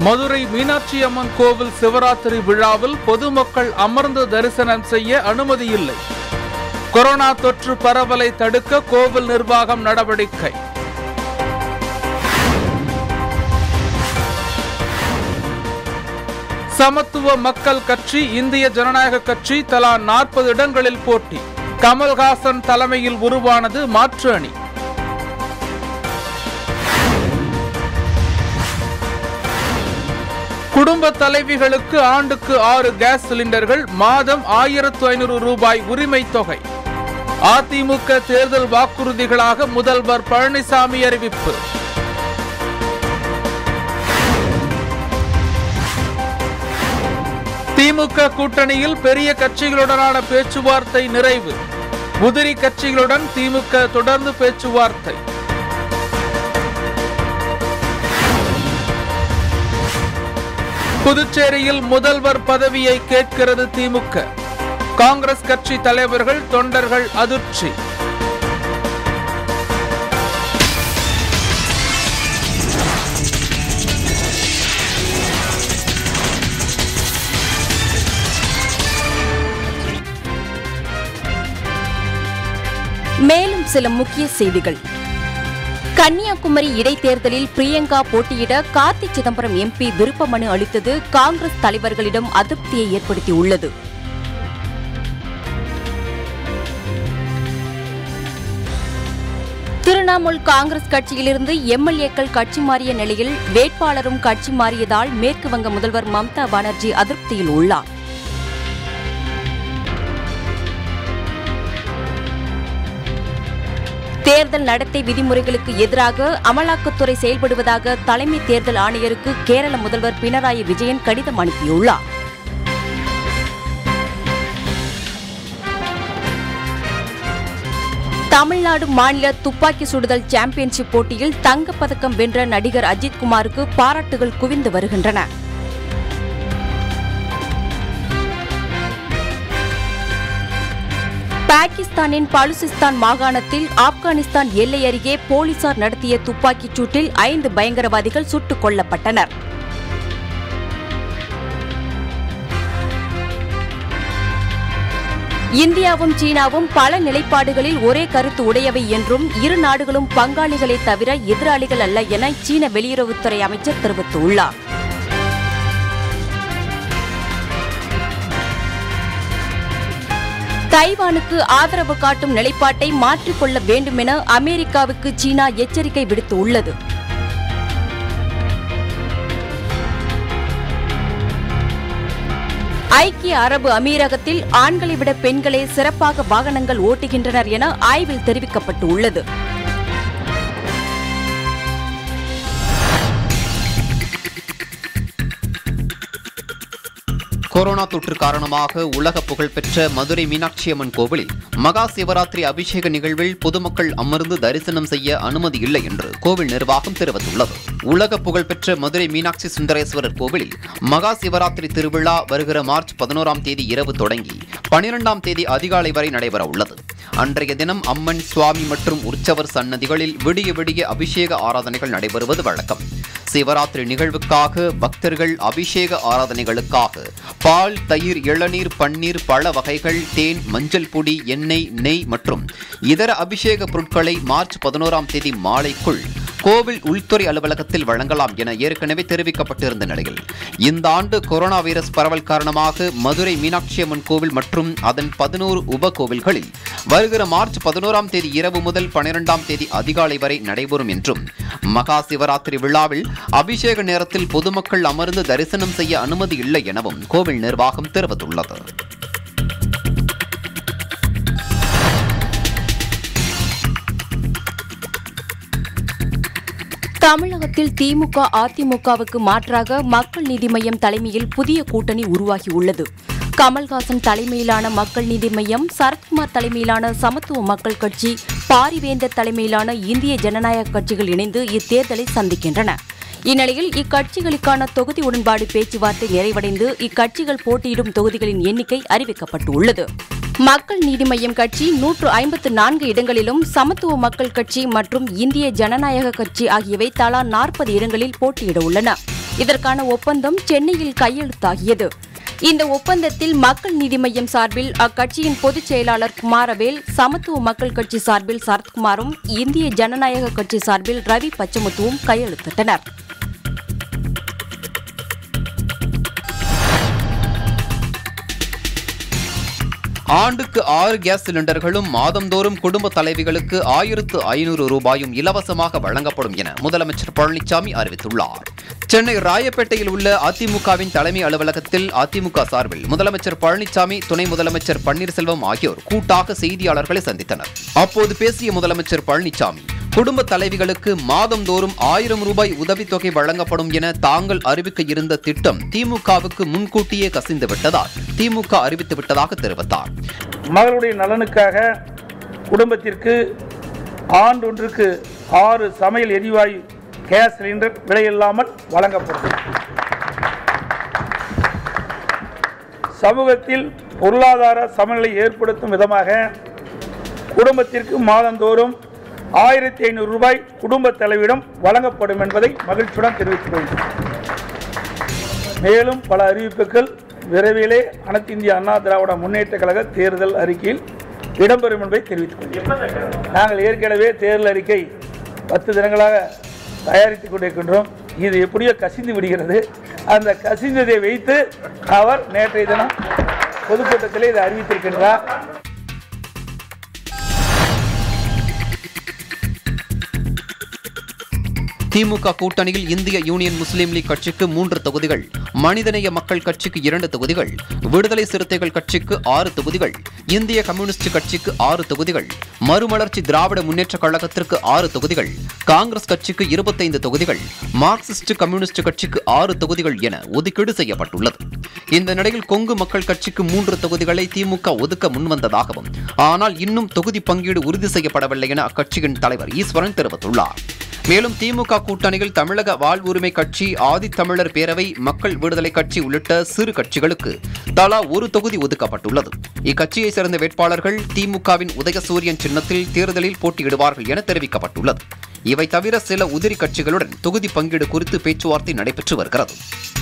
மதுரை மீனாட்சி அம்மன் கோவில் சிவராத்திரி விழாவில் பொதுமக்கள் அமர்ந்து தரிசனம் செய்ய அனுமதி இல்லை கொரோனா தொற்று பரவலை தடுக்க கோவில் நிர்வாகம் நடவடிக்கை சமத்துவ மக்கள் கட்சி இந்திய ஜனநாயக கட்சி தலா நாற்பது இடங்களில் போட்டி கமல்ஹாசன் தலைமையில் உருவானது மாற்று அணி குடும்ப தலைவிகளுக்கு ஆண்டுக்கு ஆறு கேஸ் சிலிண்டர்கள் மாதம் ஆயிரத்து ஐநூறு ரூபாய் உரிமை தொகை அதிமுக தேர்தல் வாக்குறுதிகளாக முதல்வர் பழனிசாமி அறிவிப்பு திமுக கூட்டணியில் பெரிய கட்சிகளுடனான பேச்சுவார்த்தை நிறைவு உதிரி கட்சிகளுடன் திமுக தொடர்ந்து பேச்சுவார்த்தை புதுச்சேரியில் முதல்வர் பதவியை கேட்கிறது திமுக காங்கிரஸ் கட்சி தலைவர்கள் தொண்டர்கள் அதிர்ச்சி மேலும் சில முக்கிய செய்திகள் கன்னியாகுமரி இடைத்தேர்தலில் பிரியங்கா போட்டியிட கார்த்தி சிதம்பரம் எம்பி விருப்ப மனு அளித்தது காங்கிரஸ் தலைவர்களிடம் அதிருப்தியை ஏற்படுத்தியுள்ளது திரிணாமுல் காங்கிரஸ் கட்சியிலிருந்து எம்எல்ஏக்கள் கட்சி மாறிய நிலையில் வேட்பாளரும் கட்சி மாறியதால் மேற்கு வங்க முதல்வர் மம்தா பானர்ஜி அதிருப்தியில் உள்ளார் தேர்தல் நடத்தை விதிமுறைகளுக்கு எதிராக அமலாக்கத்துறை செயல்படுவதாக தலைமை தேர்தல் ஆணையருக்கு கேரள முதல்வர் பினராயி விஜயன் கடிதம் அனுப்பியுள்ளார் தமிழ்நாடு மாநில துப்பாக்கி சுடுதல் சாம்பியன்ஷிப் போட்டியில் தங்கப்பதக்கம் வென்ற நடிகர் அஜித் குமாருக்கு பாராட்டுகள் குவிந்து வருகின்றன பாகிஸ்தானின் பலுசிஸ்தான் மாகாணத்தில் ஆப்கானிஸ்தான் எல்லை அருகே போலீசார் நடத்திய துப்பாக்கிச் சூட்டில் ஐந்து பயங்கரவாதிகள் சுட்டுக் கொல்லப்பட்டனர் இந்தியாவும் சீனாவும் பல நிலைப்பாடுகளில் ஒரே கருத்து உடையவை என்றும் இரு நாடுகளும் பங்காளிகளே தவிர எதிராளிகள் அல்ல என சீன வெளியுறவுத்துறை அமைச்சர் தெரிவித்துள்ளார் தைவானுக்கு ஆதரவு காட்டும் நிலைப்பாட்டை மாற்றிக்கொள்ள வேண்டும் என அமெரிக்காவுக்கு சீனா எச்சரிக்கை விடுத்துள்ளது ஐக்கிய அரபு அமீரகத்தில் ஆண்களை விட பெண்களே சிறப்பாக வாகனங்கள் ஓட்டுகின்றனர் என ஆய்வில் தெரிவிக்கப்பட்டுள்ளது கொரோனா தொற்று காரணமாக உலக புகழ்பெற்ற மதுரை மீனாட்சி அம்மன் கோவிலில் மகா சிவராத்திரி அபிஷேக நிகழ்வில் பொதுமக்கள் அமர்ந்து தரிசனம் செய்ய அனுமதி இல்லை என்று கோவில் நிர்வாகம் தெரிவித்துள்ளது உலக புகழ்பெற்ற மதுரை மீனாட்சி சுந்தரேஸ்வரர் கோவிலில் மகா சிவராத்திரி திருவிழா வருகிற மார்ச் பதினோராம் தேதி இரவு தொடங்கி பனிரெண்டாம் தேதி அதிகாலை வரை நடைபெற உள்ளது அன்றைய தினம் அம்மன் சுவாமி மற்றும் உற்சவர் சன்னதிகளில் விடிய விடிய அபிஷேக ஆராதனைகள் நடைபெறுவது வழக்கம் சிவராத்திரி நிகழ்வுக்காக பக்தர்கள் அபிஷேக ஆராதனைகளுக்காக பால் தயிர் இளநீர் பன்னீர் பழ வகைகள் தேன் மஞ்சள் பொடி எண்ணெய் நெய் மற்றும் இதர அபிஷேக பொருட்களை மார்ச் பதினோராம் தேதி மாலைக்குள் கோவில் உள்துறை அலுவலகத்தில் வழங்கலாம் என ஏற்கனவே தெரிவிக்கப்பட்டிருந்த நிலையில் இந்த ஆண்டு கொரோனா வைரஸ் பரவல் காரணமாக மதுரை மீனாட்சி அம்மன் கோவில் மற்றும் அதன் பதினோரு உப கோவில்களில் வருகிற மார்ச் பதினோராம் தேதி இரவு முதல் பனிரெண்டாம் தேதி அதிகாலை வரை நடைபெறும் என்றும் மகா சிவராத்திரி விழாவில் அபிஷேக நேரத்தில் பொதுமக்கள் அமர்ந்து தரிசனம் செய்ய அனுமதி இல்லை எனவும் கோவில் நிர்வாகம் தெரிவித்துள்ளது தமிழகத்தில் திமுக அதிமுகவுக்கு மாற்றாக மக்கள் நீதி மய்யம் தலைமையில் புதிய கூட்டணி உருவாகியுள்ளது கமல்ஹாசன் தலைமையிலான மக்கள் நீதி மய்யம் சரத்குமார் தலைமையிலான சமத்துவ மக்கள் கட்சி பாரிவேந்தர் தலைமையிலான இந்திய ஜனநாயக கட்சிகள் இணைந்து இத்தேர்தலை சந்திக்கின்றன இந்நிலையில் இக்கட்சிகளுக்கான தொகுதி உடன்பாடு பேச்சுவார்த்தை நிறைவடைந்து இக்கட்சிகள் போட்டியிடும் தொகுதிகளின் எண்ணிக்கை அறிவிக்கப்பட்டுள்ளது மக்கள் நீதி மய்யம் கட்சி நூற்று ஐம்பத்து நான்கு இடங்களிலும் சமத்துவ மக்கள் கட்சி மற்றும் இந்திய ஜனநாயக கட்சி ஆகியவை தலா நாற்பது இடங்களில் போட்டியிட உள்ளன இதற்கான ஒப்பந்தம் சென்னையில் கையெழுத்தாகியது இந்த ஒப்பந்தத்தில் மக்கள் நீதி மய்யம் சார்பில் அக்கட்சியின் பொதுச் செயலாளர் குமாரவேல் சமத்துவ மக்கள் கட்சி சார்பில் சரத்குமாரும் இந்திய ஜனநாயக கட்சி சார்பில் ரவி பச்சமுத்துவும் கையெழுத்திட்டனர் ஆண்டுக்கு ஆறு கேஸ் சிலிண்டர்களும் மாதந்தோறும் குடும்ப தலைவிகளுக்கு ஆயிரத்து ஐநூறு ரூபாயும் இலவசமாக வழங்கப்படும் என முதலமைச்சர் பழனிசாமி அறிவித்துள்ளார் சென்னை ராயப்பேட்டையில் உள்ள அதிமுகவின் தலைமை அலுவலகத்தில் அதிமுக சார்பில் முதலமைச்சர் பழனிசாமி துணை முதலமைச்சர் பன்னீர்செல்வம் ஆகியோர் கூட்டாக செய்தியாளர்களை சந்தித்தனர் அப்போது பேசிய முதலமைச்சர் பழனிசாமி குடும்ப தலைவிகளுக்கு மாதந்தோறும் ஆயிரம் ரூபாய் உதவித்தொகை வழங்கப்படும் என தாங்கள் அறிவிக்க இருந்த திட்டம் திமுகவுக்கு முன்கூட்டியே கசிந்து விட்டதால் திமுக அறிவித்து விட்டதாக தெரிவித்தார் மகளுடைய நலனுக்காக குடும்பத்திற்கு ஆண்டொன்றுக்கு ஆறு சமையல் எரிவாயு கேஸ் சிலிண்டர் விலையில்லாமல் வழங்கப்படும் சமூகத்தில் பொருளாதார சமநிலை ஏற்படுத்தும் விதமாக குடும்பத்திற்கு மாதந்தோறும் ஆயிரத்தி ஐநூறு ரூபாய் குடும்ப தலைவிடம் வழங்கப்படும் என்பதை மகிழ்ச்சியுடன் தெரிவித்துக் கொள்கிறேன் மேலும் பல அறிவிப்புகள் விரைவிலே அனைத்து இந்திய அண்ணா திராவிட முன்னேற்ற கழக தேர்தல் அறிக்கையில் இடம்பெறும் என்பதை தெரிவித்துக் கொள்கிறேன் நாங்கள் ஏற்கனவே தேர்தல் அறிக்கை பத்து தினங்களாக தயாரித்துக் கொண்டிருக்கின்றோம் இது எப்படியோ கசிந்து விடுகிறது அந்த கசிந்ததை வைத்து அவர் நேற்றைய தினம் பொதுக்கூட்டத்திலே இதை அறிவித்திருக்கின்றார் திமுக கூட்டணியில் இந்திய யூனியன் முஸ்லீம் லீக் கட்சிக்கு மூன்று தொகுதிகள் மனிதநேய மக்கள் கட்சிக்கு இரண்டு தொகுதிகள் விடுதலை சிறுத்தைகள் கட்சிக்கு ஆறு தொகுதிகள் இந்திய கம்யூனிஸ்ட் கட்சிக்கு ஆறு தொகுதிகள் மறுமலர்ச்சி திராவிட முன்னேற்ற கழகத்திற்கு ஆறு தொகுதிகள் காங்கிரஸ் கட்சிக்கு இருபத்தைந்து தொகுதிகள் மார்க்சிஸ்ட் கம்யூனிஸ்ட் கட்சிக்கு ஆறு தொகுதிகள் என ஒதுக்கீடு செய்யப்பட்டுள்ளது இந்த நிலையில் கொங்கு மக்கள் கட்சிக்கு மூன்று தொகுதிகளை திமுக ஒதுக்க முன்வந்ததாகவும் ஆனால் இன்னும் தொகுதி பங்கீடு உறுதி செய்யப்படவில்லை என அக்கட்சியின் தலைவர் ஈஸ்வரன் தெரிவித்துள்ளார் மேலும் திமுக கூட்டணியில் தமிழக வாழ்வுரிமை கட்சி ஆதித்தமிழர் பேரவை மக்கள் விடுதலை கட்சி உள்ளிட்ட சிறு கட்சிகளுக்கு தலா ஒரு தொகுதி ஒதுக்கப்பட்டுள்ளது இக்கட்சியை சேர்ந்த வேட்பாளர்கள் திமுகவின் உதயசூரியன் சின்னத்தில் தேர்தலில் போட்டியிடுவார்கள் என தெரிவிக்கப்பட்டுள்ளது இவை தவிர சில உதிரி கட்சிகளுடன் தொகுதி பங்கீடு குறித்து பேச்சுவார்த்தை நடைபெற்று வருகிறது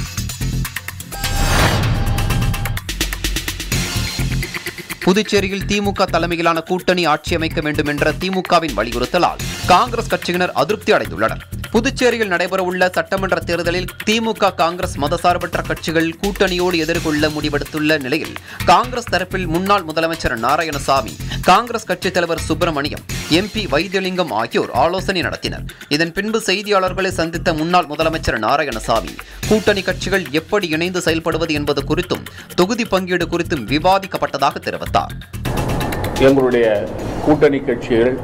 புதுச்சேரியில் திமுக தலைமையிலான கூட்டணி ஆட்சி அமைக்க வேண்டும் என்ற திமுகவின் வலியுறுத்தலால் காங்கிரஸ் கட்சியினர் அதிருப்தி அடைந்துள்ளனர் புதுச்சேரியில் நடைபெறவுள்ள சட்டமன்ற தேர்தலில் திமுக காங்கிரஸ் மதசார்பற்ற கட்சிகள் கூட்டணியோடு எதிர்கொள்ள முடிவெடுத்துள்ள நிலையில் காங்கிரஸ் தரப்பில் முன்னாள் முதலமைச்சர் நாராயணசாமி காங்கிரஸ் கட்சித் தலைவர் சுப்பிரமணியம் எம்பி வைத்தியலிங்கம் ஆகியோர் ஆலோசனை நடத்தினர் இதன் பின்பு செய்தியாளர்களை சந்தித்த முன்னாள் முதலமைச்சர் நாராயணசாமி கூட்டணி கட்சிகள் எப்படி இணைந்து செயல்படுவது என்பது குறித்தும் தொகுதி பங்கீடு குறித்தும் விவாதிக்கப்பட்டதாக தெரிவித்தார் எங்களுடைய கூட்டணி கட்சிகள்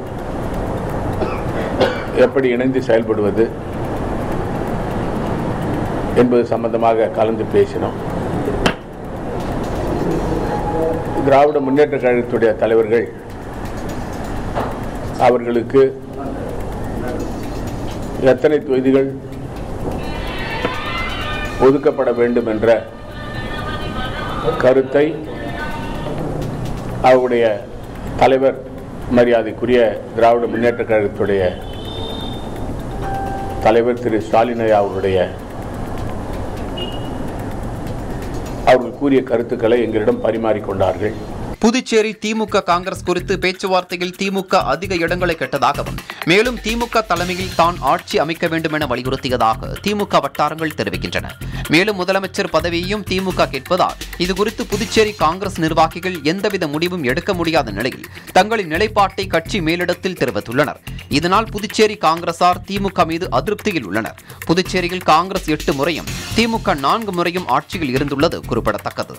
எப்படி இணைந்து செயல்படுவது என்பது சம்பந்தமாக கலந்து பேசினோம் திராவிட முன்னேற்ற கழகத்துடைய தலைவர்கள் அவர்களுக்கு எத்தனை தொகுதிகள் ஒதுக்கப்பட வேண்டும் என்ற கருத்தை அவருடைய தலைவர் மரியாதைக்குரிய திராவிட முன்னேற்ற கழகத்துடைய தலைவர் திரு ஸ்டாலின் ஐயா அவருடைய அவர்கள் கூறிய கருத்துக்களை எங்களிடம் பரிமாறிக்கொண்டார்கள் புதுச்சேரி திமுக காங்கிரஸ் குறித்து பேச்சுவார்த்தையில் திமுக அதிக இடங்களை கெட்டதாகவும் மேலும் திமுக தலைமையில் தான் ஆட்சி அமைக்க வேண்டும் என வலியுறுத்தியதாக திமுக வட்டாரங்கள் தெரிவிக்கின்றன மேலும் முதலமைச்சர் பதவியையும் திமுக கேட்பதால் இதுகுறித்து புதுச்சேரி காங்கிரஸ் நிர்வாகிகள் எந்தவித முடிவும் எடுக்க முடியாத நிலையில் தங்களின் நிலைப்பாட்டை கட்சி மேலிடத்தில் தெரிவித்துள்ளனர் இதனால் புதுச்சேரி காங்கிரசார் திமுக மீது அதிருப்தியில் உள்ளனர் புதுச்சேரியில் காங்கிரஸ் எட்டு முறையும் திமுக நான்கு முறையும் ஆட்சியில் இருந்துள்ளது குறிப்பிடத்தக்கது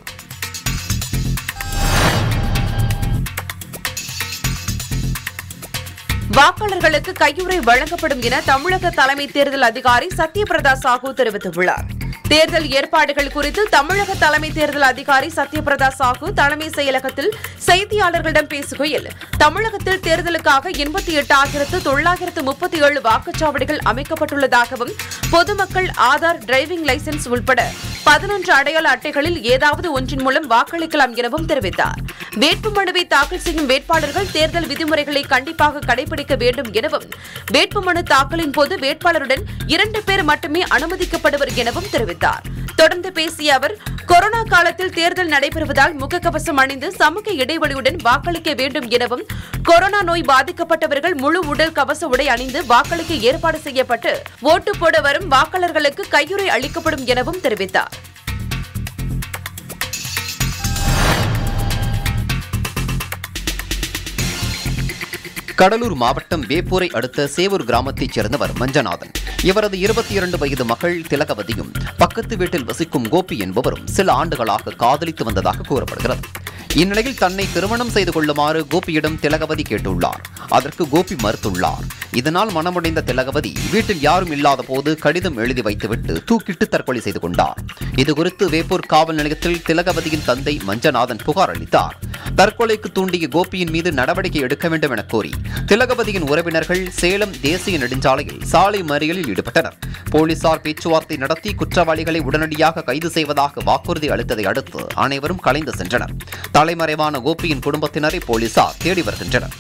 வாக்காளர்களுக்கு கையுறை வழங்கப்படும் என தமிழக தலைமை தேர்தல் அதிகாரி சத்யபிரதா சாஹூ தெரிவித்துள்ளார் தேர்தல் ஏற்பாடுகள் குறித்து தமிழக தலைமை தேர்தல் அதிகாரி சத்யபிரதா சாஹூ தலைமை செயலகத்தில் செய்தியாளர்களிடம் பேசுகையில் தமிழகத்தில் தேர்தலுக்காக எண்பத்தி எட்டாயிரத்து தொள்ளாயிரத்து முப்பத்தி ஏழு வாக்குச்சாவடிகள் அமைக்கப்பட்டுள்ளதாகவும் பொதுமக்கள் ஆதார் டிரைவிங் லைசென்ஸ் உட்பட பதினொன்று அடையாள அட்டைகளில் ஏதாவது ஒன்றின் மூலம் வாக்களிக்கலாம் எனவும் தெரிவித்தார் வேட்புமனுவை தாக்கல் செய்யும் வேட்பாளர்கள் தேர்தல் விதிமுறைகளை கண்டிப்பாக கடைபிடிக்க வேண்டும் எனவும் வேட்புமனு தாக்கலின் போது வேட்பாளருடன் இரண்டு பேர் மட்டுமே அனுமதிக்கப்படுவர் எனவும் தெரிவித்தார் தொடர்ந்து பேசிய அவர் கொரோனா காலத்தில் தேர்தல் நடைபெறுவதால் முகக்கவசம் அணிந்து சமூக இடைவெளியுடன் வாக்களிக்க வேண்டும் எனவும் கொரோனா நோய் பாதிக்கப்பட்டவர்கள் முழு உடல் கவச உடை அணிந்து வாக்களிக்க ஏற்பாடு செய்யப்பட்டு ஓட்டு போட வரும் வாக்காளர்களுக்கு கையுறை அளிக்கப்படும் எனவும் தெரிவித்தார் கடலூர் மாவட்டம் வேப்பூரை அடுத்த சேவூர் கிராமத்தைச் சேர்ந்தவர் மஞ்சநாதன் இவரது இருபத்தி இரண்டு வயது மகள் திலகவதியும் பக்கத்து வீட்டில் வசிக்கும் கோபி என்பவரும் சில ஆண்டுகளாக காதலித்து வந்ததாக கூறப்படுகிறது இந்நிலையில் தன்னை திருமணம் செய்து கொள்ளுமாறு கோபியிடம் திலகவதி கேட்டுள்ளார் அதற்கு கோபி மறுத்துள்ளார் இதனால் மனமுடைந்த திலகவதி வீட்டில் யாரும் இல்லாத போது கடிதம் எழுதி வைத்துவிட்டு தூக்கிட்டு தற்கொலை செய்து கொண்டார் இதுகுறித்து வேப்பூர் காவல் நிலையத்தில் திலகவதியின் தந்தை மஞ்சநாதன் புகார் அளித்தார் தற்கொலைக்கு தூண்டிய கோபியின் மீது நடவடிக்கை எடுக்க வேண்டும் என கோரி திலகவதியின் உறவினர்கள் சேலம் தேசிய நெடுஞ்சாலையில் சாலை மறியலில் ஈடுபட்டனர் போலீசார் பேச்சுவார்த்தை நடத்தி குற்றவாளிகளை உடனடியாக கைது செய்வதாக வாக்குறுதி அளித்ததை அடுத்து அனைவரும் கலைந்து சென்றனர் தலைமறைவான கோபியின் குடும்பத்தினரை போலீசார் தேடி வருகின்றனர்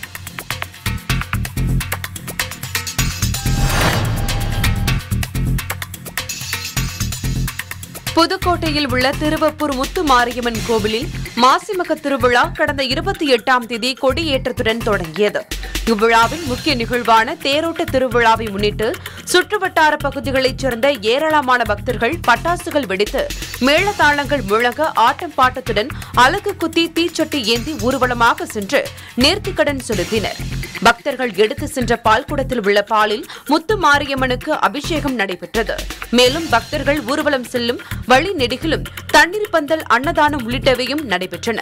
புதுக்கோட்டையில் உள்ள திருவப்பூர் முத்து மாரியம்மன் கோவிலில் மாசிமக திருவிழா கடந்த இருபத்தி எட்டாம் தேதி கொடியேற்றத்துடன் தொடங்கியது இவ்விழாவின் முக்கிய நிகழ்வான தேரோட்ட திருவிழாவை முன்னிட்டு சுற்றுவட்டார பகுதிகளைச் சேர்ந்த ஏராளமான பக்தர்கள் பட்டாசுகள் வெடித்து மேளதாளங்கள் முழங்க ஆட்டம் பாட்டத்துடன் அலகு குத்தி தீச்சட்டி ஏந்தி ஊர்வலமாக சென்று நேர்த்திக்கடன் செலுத்தினர் பக்தர்கள் எடுத்து சென்ற பால்குடத்தில் உள்ள பாலில் முத்து மாரியம்மனுக்கு அபிஷேகம் நடைபெற்றது மேலும் பக்தர்கள் ஊர்வலம் செல்லும் வழி நெடுகிலும் தண்ணீர் பந்தல் அன்னதானம் உள்ளிட்டவையும் நடைபெற்றன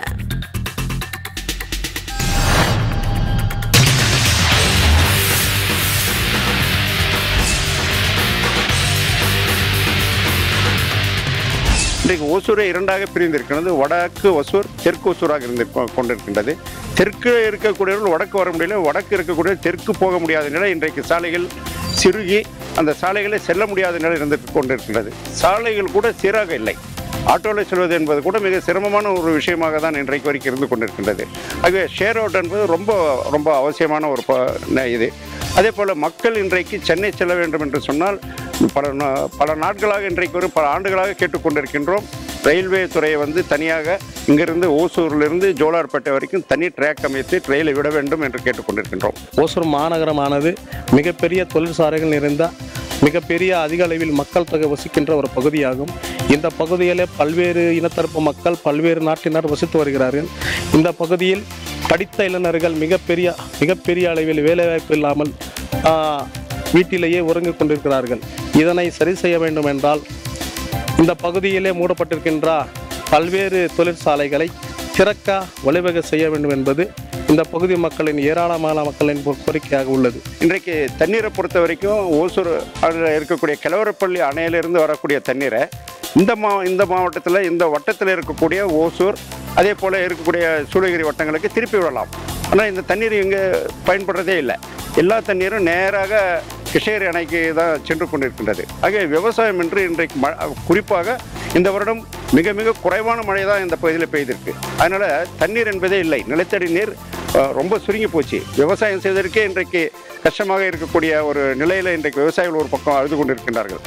இன்றைக்கு ஓசூரை இரண்டாக பிரிந்திருக்கிறது வடக்கு ஒசூர் தெற்கு ஒசூராக இருந்து கொ- கொண்டிருக்கின்றது தெற்கு இருக்கக்கூடியவர்கள் வடக்கு வர முடியல வடக்கு இருக்கக்கூடிய தெற்கு போக முடியாத நிலை இன்றைக்கு சாலைகள் சிறுகி அந்த சாலைகளை செல்ல முடியாத நிலை இருந்து கொண்டிருக்கின்றது சாலைகள் கூட சீராக இல்லை ஆட்டோவில் செல்வது என்பது கூட மிக சிரமமான ஒரு விஷயமாக தான் இன்றைக்கு வரைக்கும் இருந்து கொண்டிருக்கின்றது ஆகவே ஷேர் அவுட் என்பது ரொம்ப ரொம்ப அவசியமான ஒரு ப- ந- இது அதே போல் மக்கள் இன்றைக்கு சென்னை செல்ல வேண்டும் என்று சொன்னால் பல நா- பல நாட்களாக இன்றைக்கு ஒரு பல ஆண்டுகளாக கேட்டுக்கொண்டிருக்கின்றோம் ரயில்வே துறையை வந்து தனியாக இங்கிருந்து ஓசூரிலிருந்து ஜோலார்பேட்டை வரைக்கும் தனி ட்ராக் அமைத்து ரயிலை விட வேண்டும் என்று கேட்டுக்கொண்டிருக்கின்றோம் ஓசூர் மாநகரமானது மிகப்பெரிய தொழிற்சாலைகள் நிறைந்த மிகப்பெரிய அதிக அளவில் மக்கள் தொகை வசிக்கின்ற ஒரு பகுதியாகும் இந்த பகுதியிலே பல்வேறு இனத்தரப்பு மக்கள் பல்வேறு நாட்டினர் வசித்து வருகிறார்கள் இந்த பகுதியில் படித்த இளைஞர்கள் மிகப்பெரிய மிகப்பெரிய அளவில் வேலைவாய்ப்பு இல்லாமல் ஆ, வீட்டிலேயே உறங்கிக் கொண்டிருக்கிறார்கள் இதனை சரி செய்ய வேண்டும் என்றால் இந்த பகுதியிலே மூடப்பட்டிருக்கின்ற பல்வேறு தொழிற்சாலைகளை திறக்க வழிவகை செய்ய வேண்டும் என்பது இந்த பகுதி மக்களின் ஏராளமான மக்களின் கோ- கோரிக்கையாக உள்ளது இன்றைக்கு தண்ணீரை பொறுத்த வரைக்கும் ஓசூர் அதில் இருக்கக்கூடிய கிழவரப்பள்ளி அணையிலிருந்து வரக்கூடிய தண்ணீரை இந்த மா இந்த மாவட்டத்தில் இந்த வட்டத்தில் இருக்கக்கூடிய ஓசூர் அதே போல் இருக்கக்கூடிய சூளகிரி வட்டங்களுக்கு திருப்பி விடலாம் ஆனால் இந்த தண்ணீர் இங்கே பயன்படுறதே இல்லை எல்லா தண்ணீரும் நேராக கிருஷ்ணகிரி அணைக்கு தான் சென்று கொண்டிருக்கின்றது ஆகவே விவசாயம் என்று இன்றைக்கு ம குறிப்பாக இந்த வருடம் மிக மிக குறைவான மழை தான் இந்த பகுதியில் பெய்திருக்கு அதனால் தண்ணீர் என்பதே இல்லை நிலத்தடி நீர் அஹ், ரொம்ப சுருங்கி போச்சு விவசாயம் செய்வதற்கே இன்றைக்கு கஷ்டமாக இருக்கக்கூடிய ஒரு நிலையில் இன்றைக்கு விவசாயிகள் ஒரு பக்கம் அழுது கொண்டிருக்கின்றார்கள்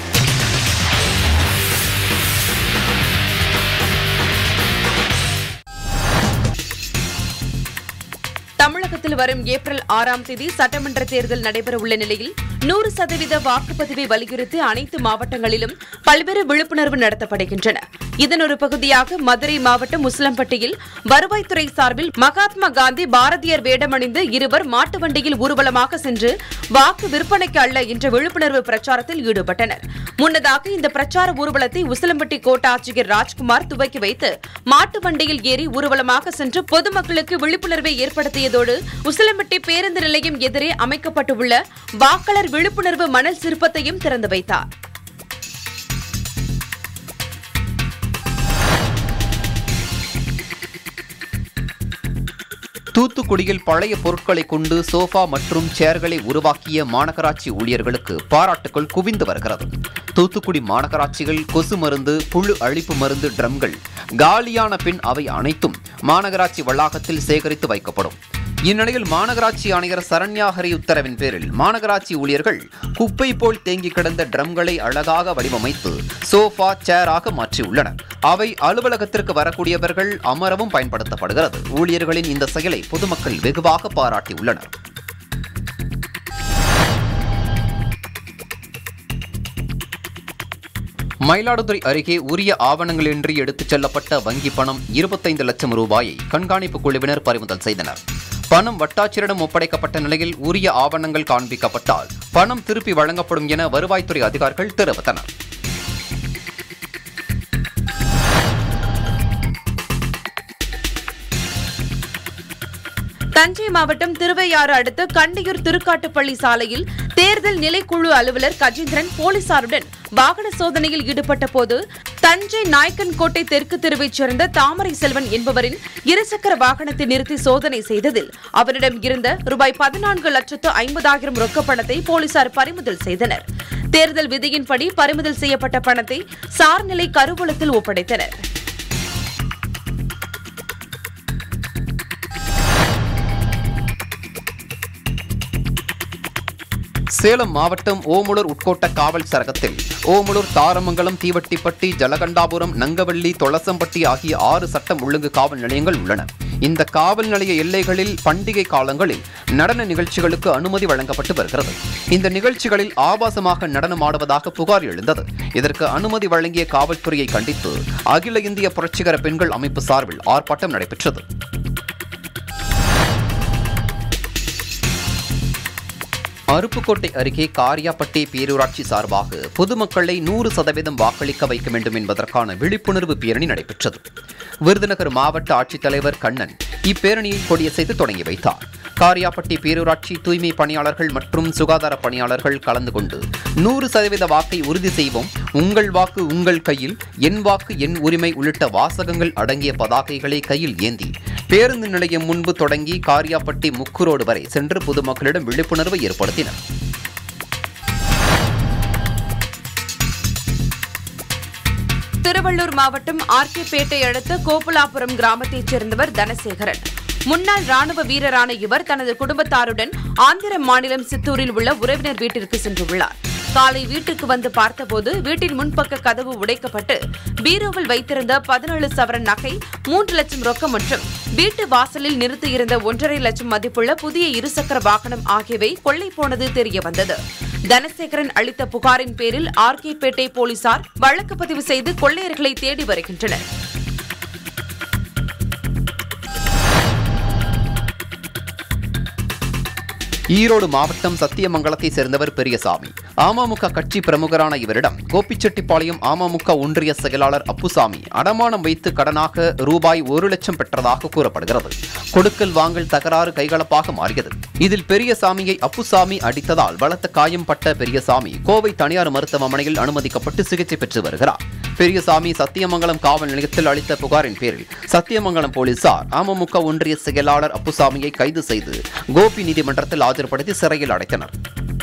தமிழகத்தில் வரும் ஏப்ரல் ஆறாம் தேதி சட்டமன்ற தேர்தல் நடைபெறவுள்ள நிலையில் நூறு சதவீத வாக்குப்பதிவை வலியுறுத்தி அனைத்து மாவட்டங்களிலும் பல்வேறு விழிப்புணர்வு நடத்தப்படுகின்றன இதன் ஒரு பகுதியாக மதுரை மாவட்டம் முஸ்லம்பட்டியில் வருவாய்த்துறை சார்பில் மகாத்மா காந்தி பாரதியர் வேடமணிந்து இருவர் மாட்டு வண்டியில் ஊர்வலமாக சென்று வாக்கு விற்பனைக்கு அல்ல என்ற விழிப்புணர்வு பிரச்சாரத்தில் ஈடுபட்டனர் முன்னதாக இந்த பிரச்சார ஊர்வலத்தை உசிலம்பட்டி கோட்டாட்சியர் ராஜ்குமார் துவக்கி வைத்து மாட்டு வண்டியில் ஏறி ஊர்வலமாக சென்று பொதுமக்களுக்கு விழிப்புணர்வை ஏற்படுத்தியதோடு உசிலம்பட்டி பேருந்து நிலையம் எதிரே அமைக்கப்பட்டுள்ள வாக்காளர் விழிப்புணர்வு மணல் சிற்பத்தையும் திறந்து வைத்தார் தூத்துக்குடியில் பழைய பொருட்களை கொண்டு சோஃபா மற்றும் சேர்களை உருவாக்கிய மாநகராட்சி ஊழியர்களுக்கு பாராட்டுகள் குவிந்து வருகிறது தூத்துக்குடி மாநகராட்சிகள் கொசு மருந்து புழு அழிப்பு மருந்து ட்ரம்கள் காலியான பின் அவை அனைத்தும் மாநகராட்சி வளாகத்தில் சேகரித்து வைக்கப்படும் இந்நிலையில் மாநகராட்சி ஆணையர் சரண்யா ஹரி உத்தரவின் பேரில் மாநகராட்சி ஊழியர்கள் குப்பை போல் தேங்கி கிடந்த ட்ரம்களை அழகாக வடிவமைத்து சோஃபா சேராக மாற்றியுள்ளனர் அவை அலுவலகத்திற்கு வரக்கூடியவர்கள் அமரவும் பயன்படுத்தப்படுகிறது ஊழியர்களின் இந்த செயலை பொதுமக்கள் வெகுவாக பாராட்டியுள்ளனர் மயிலாடுதுறை அருகே உரிய ஆவணங்களின்றி எடுத்துச் செல்லப்பட்ட வங்கி பணம் இருபத்தைந்து லட்சம் ரூபாயை கண்காணிப்பு குழுவினர் பறிமுதல் செய்தனர் பணம் வட்டாட்சியரிடம் ஒப்படைக்கப்பட்ட நிலையில் உரிய ஆவணங்கள் காண்பிக்கப்பட்டால் பணம் திருப்பி வழங்கப்படும் என வருவாய்த்துறை அதிகாரிகள் தெரிவித்தனர் தஞ்சை மாவட்டம் திருவையாறு அடுத்த கண்டியூர் திருக்காட்டுப்பள்ளி சாலையில் தேர்தல் நிலைக்குழு அலுவலர் கஜேந்திரன் போலீசாருடன் வாகன சோதனையில் ஈடுபட்ட போது தஞ்சை நாயக்கன்கோட்டை தெற்கு தெருவைச் சேர்ந்த தாமரை செல்வன் என்பவரின் இருசக்கர வாகனத்தை நிறுத்தி சோதனை செய்ததில் அவரிடம் இருந்த ரூபாய் பதினான்கு லட்சத்து ஐம்பதாயிரம் ரொக்க பணத்தை போலீசார் பறிமுதல் செய்தனர் தேர்தல் விதியின்படி பறிமுதல் செய்யப்பட்ட பணத்தை சார்நிலை கருவூலத்தில் ஒப்படைத்தனர் சேலம் மாவட்டம் ஓமுலூர் உட்கோட்ட காவல் சரகத்தில் ஓமுலூர் தாரமங்கலம் தீவட்டிப்பட்டி ஜலகண்டாபுரம் நங்கவள்ளி தொளசம்பட்டி ஆகிய ஆறு சட்டம் ஒழுங்கு காவல் நிலையங்கள் உள்ளன இந்த காவல் நிலைய எல்லைகளில் பண்டிகை காலங்களில் நடன நிகழ்ச்சிகளுக்கு அனுமதி வழங்கப்பட்டு வருகிறது இந்த நிகழ்ச்சிகளில் ஆபாசமாக நடனமாடுவதாக புகார் எழுந்தது இதற்கு அனுமதி வழங்கிய காவல்துறையை கண்டித்து அகில இந்திய புரட்சிகர பெண்கள் அமைப்பு சார்பில் ஆர்ப்பாட்டம் நடைபெற்றது அருப்புக்கோட்டை அருகே காரியாப்பட்டி பேரூராட்சி சார்பாக பொதுமக்களை நூறு சதவீதம் வாக்களிக்க வைக்க வேண்டும் என்பதற்கான விழிப்புணர்வு பேரணி நடைபெற்றது விருதுநகர் மாவட்ட ஆட்சித்தலைவர் கண்ணன் இப்பேரணியை கொடியசைத்து தொடங்கி வைத்தார் காரியாப்பட்டி பேரூராட்சி தூய்மை பணியாளர்கள் மற்றும் சுகாதார பணியாளர்கள் கலந்து கொண்டு நூறு சதவீத வாக்கை உறுதி செய்வோம் உங்கள் வாக்கு உங்கள் கையில் என் வாக்கு என் உரிமை உள்ளிட்ட வாசகங்கள் அடங்கிய பதாகைகளை கையில் ஏந்தி பேருந்து நிலையம் முன்பு தொடங்கி காரியாப்பட்டி முக்கு ரோடு வரை சென்று பொதுமக்களிடம் விழிப்புணர்வை ஏற்படுத்தினர் திருவள்ளூர் மாவட்டம் ஆர்கேபேட்டை அடுத்த கோபுலாபுரம் கிராமத்தைச் சேர்ந்தவர் தனசேகரன் முன்னாள் ராணுவ வீரரான இவர் தனது குடும்பத்தாருடன் ஆந்திர மாநிலம் சித்தூரில் உள்ள உறவினர் வீட்டிற்கு சென்றுள்ளார் காலை வீட்டுக்கு வந்து பார்த்தபோது வீட்டின் முன்பக்க கதவு உடைக்கப்பட்டு பீரோவில் வைத்திருந்த பதினேழு சவரன் நகை மூன்று லட்சம் ரொக்கம் மற்றும் வீட்டு வாசலில் நிறுத்தியிருந்த ஒன்றரை லட்சம் மதிப்புள்ள புதிய இருசக்கர வாகனம் ஆகியவை கொள்ளை போனது தெரிய வந்தது தனசேகரன் அளித்த புகாரின் பேரில் ஆர்கேபேட்டை போலீசார் வழக்கு பதிவு செய்து கொள்ளையர்களை தேடி வருகின்றனர் ஈரோடு மாவட்டம் சத்தியமங்கலத்தை சேர்ந்தவர் பெரியசாமி அமமுக கட்சி பிரமுகரான இவரிடம் கோபிச்செட்டிப்பாளையம் அமமுக ஒன்றிய செயலாளர் அப்புசாமி அடமானம் வைத்து கடனாக ரூபாய் ஒரு லட்சம் பெற்றதாக கூறப்படுகிறது கொடுக்கல் வாங்கல் தகராறு கைகலப்பாக மாறியது இதில் பெரியசாமியை அப்புசாமி அடித்ததால் பலத்த காயம் பட்ட பெரியசாமி கோவை தனியார் மருத்துவமனையில் அனுமதிக்கப்பட்டு சிகிச்சை பெற்று வருகிறார் பெரியசாமி சத்தியமங்கலம் காவல் நிலையத்தில் அளித்த புகாரின் பேரில் சத்தியமங்கலம் போலீசார் அமமுக ஒன்றிய செயலாளர் அப்புசாமியை கைது செய்து கோபி நீதிமன்றத்தில் ஆஜர்படுத்தி சிறையில் அடைத்தனர்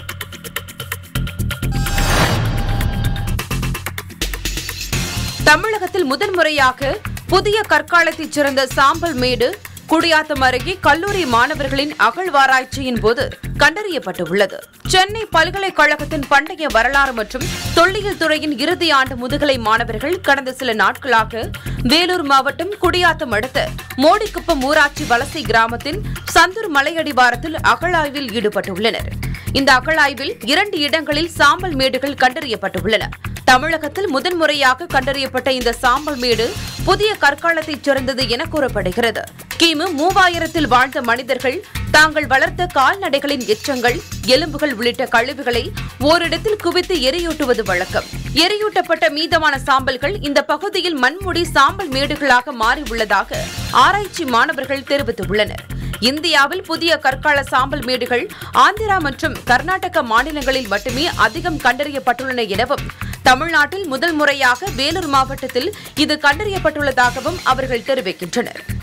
தமிழகத்தில் முதன்முறையாக புதிய கற்காலத்தைச் சிறந்த சாம்பல் மேடு குடியாத்தம் அருகே கல்லூரி மாணவர்களின் அகழ்வாராய்ச்சியின் போது கண்டறியப்பட்டுள்ளது சென்னை பல்கலைக்கழகத்தின் பண்டைய வரலாறு மற்றும் தொல்லியல் துறையின் இறுதி ஆண்டு முதுகலை மாணவர்கள் கடந்த சில நாட்களாக வேலூர் மாவட்டம் குடியாத்தம் அடுத்த மோடிக்குப்பம் ஊராட்சி வலசை கிராமத்தின் சந்தூர் மலையடிவாரத்தில் அகழாய்வில் ஈடுபட்டுள்ளனர் இந்த அகழாய்வில் இரண்டு இடங்களில் சாம்பல் மேடுகள் கண்டறியப்பட்டுள்ளன தமிழகத்தில் முதன்முறையாக கண்டறியப்பட்ட இந்த சாம்பல் மேடு புதிய கற்காலத்தைச் சேர்ந்தது என கூறப்படுகிறது கிமு மூவாயிரத்தில் வாழ்ந்த மனிதர்கள் தாங்கள் வளர்த்த கால்நடைகளின் எச்சங்கள் எலும்புகள் உள்ளிட்ட கழிவுகளை ஓரிடத்தில் குவித்து எரியூட்டுவது வழக்கம் எரியூட்டப்பட்ட மீதமான சாம்பல்கள் இந்த பகுதியில் மண்முடி சாம்பல் மேடுகளாக மாறியுள்ளதாக ஆராய்ச்சி மாணவர்கள் தெரிவித்துள்ளனர் இந்தியாவில் புதிய கற்கால சாம்பல் மேடுகள் ஆந்திரா மற்றும் கர்நாடக மாநிலங்களில் மட்டுமே அதிகம் கண்டறியப்பட்டுள்ளன எனவும் தமிழ்நாட்டில் முதல் முறையாக வேலூர் மாவட்டத்தில் இது கண்டறியப்பட்டுள்ளதாகவும் அவர்கள் தெரிவிக்கின்றனர்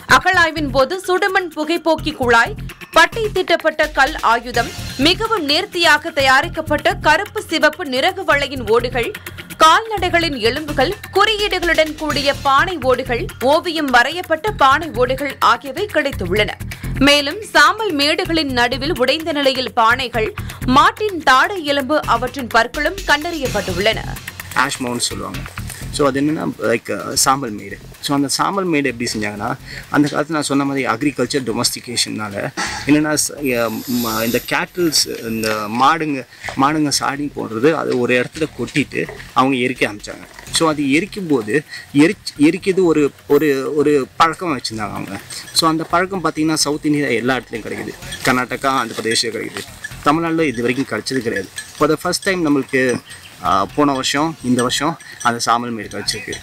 அகழாய்வின் போது சுடுமண் புகைப்போக்கி குழாய் பட்டை தீட்டப்பட்ட கல் ஆயுதம் மிகவும் நேர்த்தியாக தயாரிக்கப்பட்ட கருப்பு சிவப்பு நிறகு வளையின் ஓடுகள் கால்நடைகளின் எலும்புகள் குறியீடுகளுடன் கூடிய பானை ஓடுகள் ஓவியம் வரையப்பட்ட பானை ஓடுகள் ஆகியவை கிடைத்துள்ளன மேலும் சாம்பல் மேடுகளின் நடுவில் உடைந்த நிலையில் பானைகள் மாட்டின் தாடை எலும்பு அவற்றின் பற்களும் கண்டறியப்பட்டுள்ளன ஆஷ் மவுண்ட் சொல்லுவாங்க ஸோ அது என்னென்னா லைக் சாம்பல் மேடு ஸோ அந்த சாம்பல் மேடு எப்படி செஞ்சாங்கன்னா அந்த காலத்தில் நான் சொன்ன மாதிரி அக்ரிகல்ச்சர் டொமஸ்டிகேஷனால் என்னென்னா இந்த கேட்டில்ஸ் இந்த மாடுங்க மாடுங்க சாடி போடுறது அது ஒரு இடத்துல கொட்டிட்டு அவங்க எரிக்க ஆரம்பிச்சாங்க ஸோ அது எரிக்கும் போது எரிச் எரிக்கிறது ஒரு ஒரு ஒரு பழக்கம் வச்சுருந்தாங்க அவங்க ஸோ அந்த பழக்கம் பார்த்திங்கன்னா சவுத் இந்தியா எல்லா இடத்துலையும் கிடைக்குது கர்நாடகா ஆந்திர பிரதேஷம் கிடைக்குது தமிழ்நாட்டில் இது வரைக்கும் கிடைச்சது கிடையாது ஃபார் த ஃபஸ்ட் டைம் நம்மளுக்கு ஆஹ், போன வருஷம் இந்த வருஷம் அந்த சாமல் மீன் கிடச்சிருக்கு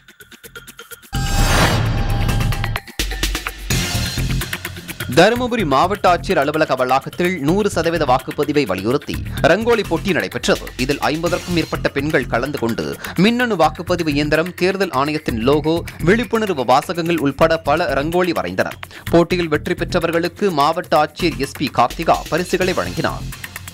தருமபுரி மாவட்ட ஆட்சியர் அலுவலக வளாகத்தில் நூறு சதவீத வாக்குப்பதிவை வலியுறுத்தி ரங்கோலி போட்டி நடைபெற்றது இதில் ஐம்பதற்கும் மேற்பட்ட பெண்கள் கலந்து கொண்டு மின்னணு வாக்குப்பதிவு இயந்திரம் தேர்தல் ஆணையத்தின் லோகோ விழிப்புணர்வு வாசகங்கள் உட்பட பல ரங்கோலி வரைந்தனர் போட்டியில் வெற்றி பெற்றவர்களுக்கு மாவட்ட ஆட்சியர் எஸ் பி கார்த்திகா பரிசுகளை வழங்கினார்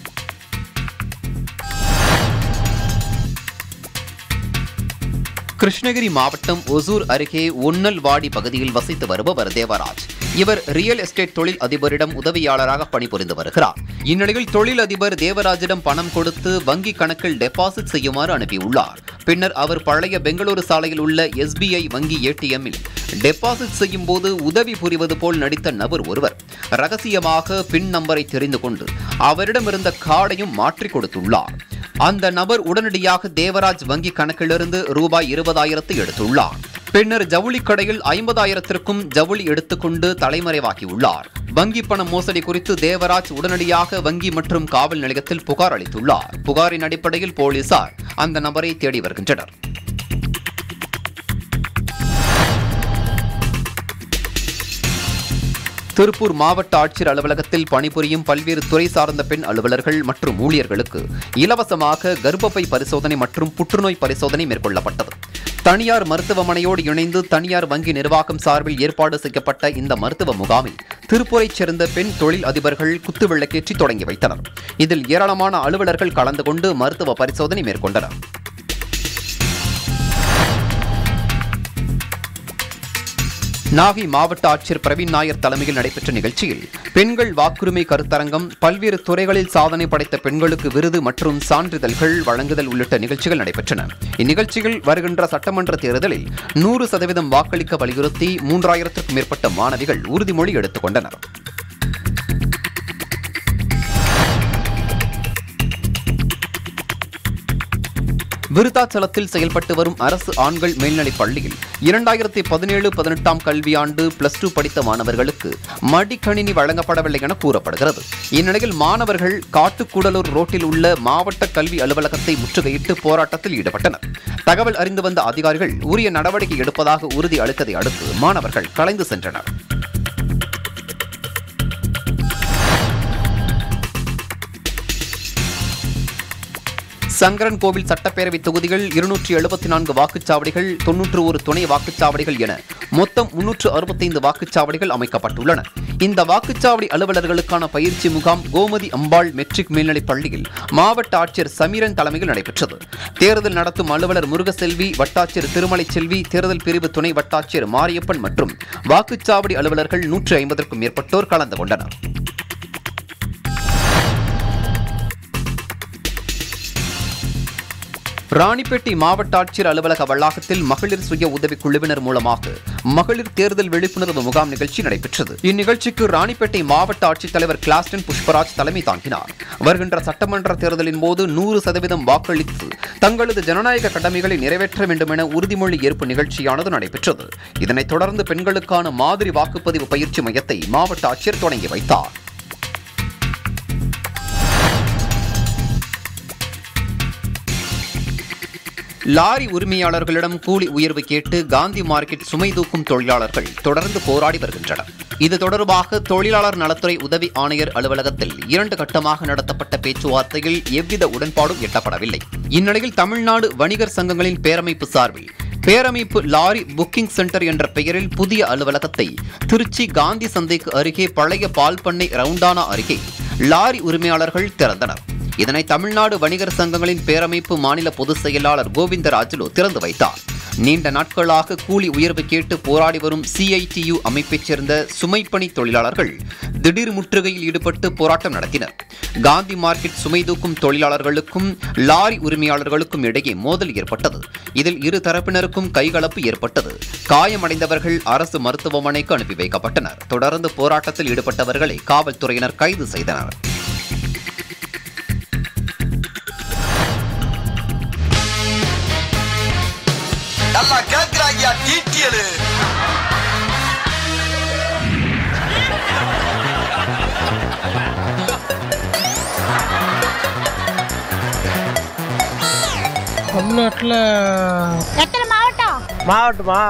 கிருஷ்ணகிரி மாவட்டம் ஒசூர் அருகே ஒன்னல்வாடி பகுதியில் வசித்து வருபவர் தேவராஜ் இவர் ரியல் எஸ்டேட் தொழில் அதிபரிடம் உதவியாளராக பணிபுரிந்து வருகிறார் இந்நிலையில் தொழில் அதிபர் தேவராஜிடம் பணம் கொடுத்து வங்கி கணக்கில் டெபாசிட் செய்யுமாறு அனுப்பியுள்ளார் பின்னர் அவர் பழைய பெங்களூரு சாலையில் உள்ள எஸ்பிஐ வங்கி ஏடிஎம்மில் டெபாசிட் செய்யும் போது உதவி புரிவது போல் நடித்த நபர் ஒருவர் ரகசியமாக பின் நம்பரை தெரிந்து கொண்டு அவரிடமிருந்த கார்டையும் மாற்றிக் கொடுத்துள்ளார் அந்த நபர் உடனடியாக தேவராஜ் வங்கி கணக்கிலிருந்து ரூபாய் இருபதாயிரத்தை எடுத்துள்ளார் பின்னர் ஜவுளி கடையில் ஐம்பதாயிரத்திற்கும் ஜவுளி எடுத்துக்கொண்டு தலைமறைவாகியுள்ளார் வங்கி பண மோசடி குறித்து தேவராஜ் உடனடியாக வங்கி மற்றும் காவல் நிலையத்தில் புகார் அளித்துள்ளார் புகாரின் அடிப்படையில் போலீசார் அந்த நபரை தேடி வருகின்றனர் திருப்பூர் மாவட்ட ஆட்சியர் அலுவலகத்தில் பணிபுரியும் பல்வேறு துறை சார்ந்த பெண் அலுவலர்கள் மற்றும் ஊழியர்களுக்கு இலவசமாக கர்ப்பப்பை பரிசோதனை மற்றும் புற்றுநோய் பரிசோதனை மேற்கொள்ளப்பட்டது தனியார் மருத்துவமனையோடு இணைந்து தனியார் வங்கி நிர்வாகம் சார்பில் ஏற்பாடு செய்யப்பட்ட இந்த மருத்துவ முகாமில் திருப்பூரைச் சேர்ந்த பெண் தொழில் அதிபர்கள் குத்துவிளக்கேற்றி தொடங்கி வைத்தனர் இதில் ஏராளமான அலுவலர்கள் கலந்து கொண்டு மருத்துவ பரிசோதனை மேற்கொண்டனர் நாகை மாவட்ட ஆட்சியர் பிரவீன் நாயர் தலைமையில் நடைபெற்ற நிகழ்ச்சியில் பெண்கள் வாக்குரிமை கருத்தரங்கம் பல்வேறு துறைகளில் சாதனை படைத்த பெண்களுக்கு விருது மற்றும் சான்றிதழ்கள் வழங்குதல் உள்ளிட்ட நிகழ்ச்சிகள் நடைபெற்றன இந்நிகழ்ச்சியில் வருகின்ற சட்டமன்ற தேர்தலில் நூறு சதவீதம் வாக்களிக்க வலியுறுத்தி மூன்றாயிரத்திற்கும் மேற்பட்ட மாணவிகள் உறுதிமொழி எடுத்துக் கொண்டனர் விருத்தாச்சலத்தில் செயல்பட்டு வரும் அரசு ஆண்கள் மேல்நிலைப் பள்ளியில் இரண்டாயிரத்தி பதினேழு பதினெட்டாம் கல்வியாண்டு பிளஸ் டூ படித்த மாணவர்களுக்கு மடிக்கணினி வழங்கப்படவில்லை என கூறப்படுகிறது இந்நிலையில் மாணவர்கள் காட்டுக்கூடலூர் ரோட்டில் உள்ள மாவட்ட கல்வி அலுவலகத்தை முற்றுகையிட்டு போராட்டத்தில் ஈடுபட்டனர் தகவல் அறிந்து வந்த அதிகாரிகள் உரிய நடவடிக்கை எடுப்பதாக உறுதி அளித்ததை அடுத்து மாணவர்கள் கலைந்து சென்றனர் சங்கரன் கோவில் சட்டப்பேரவை தொகுதிகள் இருநூற்றி எழுபத்தி நான்கு வாக்குச்சாவடிகள் தொன்னூற்று ஒரு துணை வாக்குச்சாவடிகள் என மொத்தம் முன்னூற்று அறுபத்தைந்து வாக்குச்சாவடிகள் அமைக்கப்பட்டுள்ளன இந்த வாக்குச்சாவடி அலுவலர்களுக்கான பயிற்சி முகாம் கோமதி அம்பாள் மெட்ரிக் மேல்நிலைப் பள்ளியில் மாவட்ட ஆட்சியர் சமீரன் தலைமையில் நடைபெற்றது தேர்தல் நடத்தும் அலுவலர் முருகசெல்வி வட்டாட்சியர் திருமலை செல்வி தேர்தல் பிரிவு துணை வட்டாட்சியர் மாரியப்பன் மற்றும் வாக்குச்சாவடி அலுவலர்கள் நூற்று ஐம்பதற்கும் மேற்பட்டோர் கலந்து கொண்டனர் ராணிப்பேட்டை மாவட்ட ஆட்சியர் அலுவலக வளாகத்தில் மகளிர் சுய உதவிக் குழுவினர் மூலமாக மகளிர் தேர்தல் விழிப்புணர்வு முகாம் நிகழ்ச்சி நடைபெற்றது இந்நிகழ்ச்சிக்கு ராணிப்பேட்டை மாவட்ட ஆட்சித்தலைவர் கிளாஸ்டன் புஷ்பராஜ் தலைமை தாங்கினார் வருகின்ற சட்டமன்ற தேர்தலின் போது நூறு சதவீதம் வாக்களித்து தங்களது ஜனநாயக கடமைகளை நிறைவேற்ற வேண்டும் என உறுதிமொழி ஏற்பு நிகழ்ச்சியானது நடைபெற்றது இதனைத் தொடர்ந்து பெண்களுக்கான மாதிரி வாக்குப்பதிவு பயிற்சி மையத்தை மாவட்ட ஆட்சியர் தொடங்கி வைத்தார் லாரி உரிமையாளர்களிடம் கூலி உயர்வு கேட்டு காந்தி மார்க்கெட் சுமை தூக்கும் தொழிலாளர்கள் தொடர்ந்து போராடி வருகின்றனர் இது தொடர்பாக தொழிலாளர் நலத்துறை உதவி ஆணையர் அலுவலகத்தில் இரண்டு கட்டமாக நடத்தப்பட்ட பேச்சுவார்த்தையில் எவ்வித உடன்பாடும் எட்டப்படவில்லை இந்நிலையில் தமிழ்நாடு வணிகர் சங்கங்களின் பேரமைப்பு சார்பில் பேரமைப்பு லாரி புக்கிங் சென்டர் என்ற பெயரில் புதிய அலுவலகத்தை திருச்சி காந்தி சந்தைக்கு அருகே பழைய பால் பண்ணை ரவுண்டானா அருகே லாரி உரிமையாளர்கள் திறந்தனர் இதனை தமிழ்நாடு வணிகர் சங்கங்களின் பேரமைப்பு மாநில பொதுச் செயலாளர் கோவிந்தராஜுலு திறந்து வைத்தார் நீண்ட நாட்களாக கூலி உயர்வு கேட்டு போராடி வரும் சிஐடியு அமைப்பைச் சேர்ந்த சுமைப்பணி தொழிலாளர்கள் திடீர் முற்றுகையில் ஈடுபட்டு போராட்டம் நடத்தினர் காந்தி மார்க்கெட் சுமை தூக்கும் தொழிலாளர்களுக்கும் லாரி உரிமையாளர்களுக்கும் இடையே மோதல் ஏற்பட்டது இதில் இரு தரப்பினருக்கும் கைகலப்பு ஏற்பட்டது காயமடைந்தவர்கள் அரசு மருத்துவமனைக்கு அனுப்பி வைக்கப்பட்டனர் தொடர்ந்து போராட்டத்தில் ஈடுபட்டவர்களை காவல்துறையினர் கைது செய்தனர் நல்லா கேக்குறாங்க டீட்டியலு தமிழ்நாட்டில் எத்தனை மாவட்டம் மாவட்டமா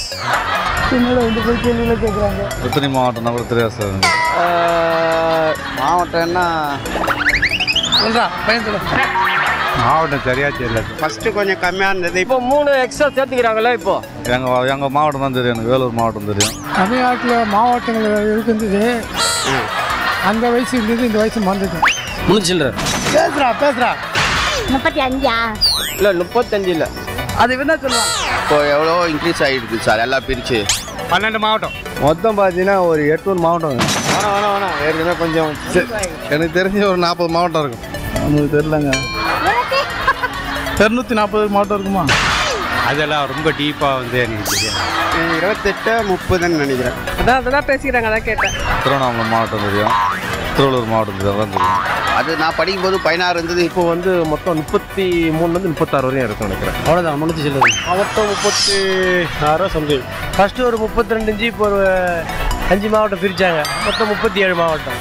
எத்தனை மாவட்டம் நம்பர் தெரியாது சார் மாவட்டம் என்ன சொல்றா பையன் சொல்லு மாவட்டம் சரியா தெரியல ஃபர்ஸ்ட் கொஞ்சம் கம்மியாக இருந்தது இப்போ மூணு எக்ஸ்ட்ரா சேர்த்துக்கிறாங்களே இப்போ எங்க எங்க மாவட்டம் தான் தெரியும் எனக்கு வேலூர் மாவட்டம் தெரியும் தமிழ்நாட்டில் மாவட்டங்கள் இருக்கின்றது அந்த வயசு இருந்தது இந்த வயசு மறந்துது முடிச்சில்ற பேசுறா பேசுறா முப்பத்தி அஞ்சா இல்லை முப்பத்தஞ்சு இல்லை அது என்ன சொல்லுவாங்க இப்போ எவ்வளோ இன்க்ரீஸ் ஆகிடுது சார் எல்லாம் பிரித்து பன்னெண்டு மாவட்டம் மொத்தம் பார்த்தீங்கன்னா ஒரு எட்நூறு மாவட்டம் வேணாம் வேணாம் வேணாம் ஏற்கனவே கொஞ்சம் எனக்கு தெரிஞ்ச ஒரு நாற்பது மாவட்டம் இருக்கும் உங்களுக்கு தெரியலங்க இரநூத்தி நாற்பது மாவட்டம் இருக்குமா அதெல்லாம் ரொம்ப டீப்பாக வந்து எனக்கு தெரியும் இருபத்தெட்டு முப்பதுன்னு நினைக்கிறேன் அதான் அதான் பேசிக்கிறாங்க அதான் கேட்டேன் திருவண்ணாமலை மாவட்டம் தெரியும் திருவள்ளூர் மாவட்டம் தெரியும் அதான் தெரியும் அது நான் படிக்கும்போது பதினாறு இருந்தது இப்போ வந்து மொத்தம் முப்பத்தி மூணுலேருந்து முப்பத்தாறு வரையும் இருக்கும் நினைக்கிறேன் அவ்வளோதான் முடிஞ்சு சொல்லுது மாவட்டம் முப்பத்தி ஆறோ சம்திங் ஃபர்ஸ்ட் ஒரு முப்பத்தி ரெண்டு இஞ்சி இப்போ ஒரு அஞ்சு மாவட்டம் பிரிச்சாங்க மொத்தம் முப்பத்தி ஏழு மாவட்டம்